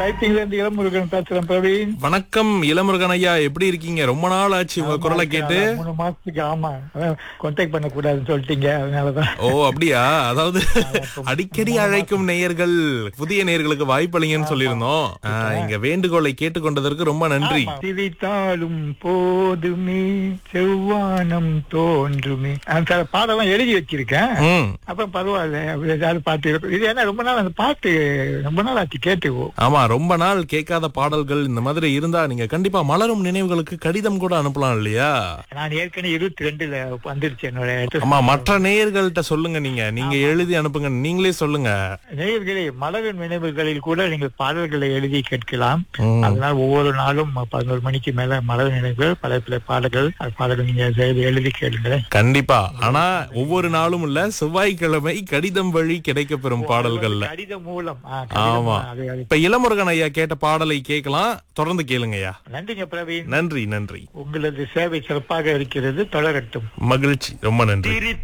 டைப்பிங்ல இருந்து இளமுருகன் பேசுறேன் பிரவீன் வணக்கம் இளமுருகன் ஐயா எப்படி இருக்கீங்க ரொம்ப நாள் ஆச்சு உங்க குரலை கேட்டு மூணு மாசத்துக்கு ஆமா கான்டாக்ட் பண்ண கூடாதுன்னு சொல்லிட்டீங்க அதனாலதான் ஓ அப்படியா அதாவது அடிக்கடி அழைக்கும் நேயர்கள் புதிய நேயர்களுக்கு வாய்ப்பளிங்கன்னு சொல்லியிருந்தோம் ஆ, இங்க வேண்டுகோளை கேட்டுக்கொண்டதற்கு ரொம்ப நன்றி சிரித்தாலும் போதுமே செவ்வானம் தோன்றுமே அந்த பாடலாம் எழுதி வச்சிருக்கேன் ம் அப்ப பரவாயில்ல அப்படி ஏதாவது பாட்டு இருக்கு. இது என்ன ரொம்ப நாள் அந்த பாட்டு ரொம்ப நாள் ஆச்சு கேட்டு ஆமா ரொம்ப நாள் கேட்காத பாடல்கள் இந்த மாதிரி இருந்தா நீங்க கண்டிப்பா மலரும் நினைவுகளுக்கு கடிதம் கூட அனுப்பலாம் இல்லையா நான் ஏற்கனவே இருபத்தி ரெண்டுல வந்துருச்சு என்னோட ஆமா மற்ற நேயர்கள்ட்ட சொல்லுங்க நீங்க நீங்க எழுதி அனுப்புங்க நீங்களே சொல்லுங்க நேயர்களே மலரின் நினைவுகளில் கூட நீங்கள் பாடல்களை எழுதி கேட்கலாம் ம். அதனால் ஒவ்வொரு நாளும் பதினோரு மணிக்கு மேல மலர் நினைவுகள் பல பல பாடல்கள் அது பாடல்கள் நீங்க எழுதி- எழுதி கேளுங்களேன் கண்டிப்பா ஆனா ஒவ்வொரு நாளும் இல்ல செவ்வாய்க்கிழமை கடிதம் வழி கிடைக்கப்பெறும் பாடல்கள்ல கடிதம் மூலம் ஆ, கடிதம் ஆமா அது- அது- இப்ப இளமுருகன் ஐயா கேட்ட பாடலை கேட்கலாம் தொடர்ந்து கேளுங்கய்யா நன்றிங்க பிரவீன் நன்றி நன்றி உங்களது சேவை சிறப்பாக இருக்கிறது தொடரட்டும் மகிழ்ச்சி ரொம்ப நன்றி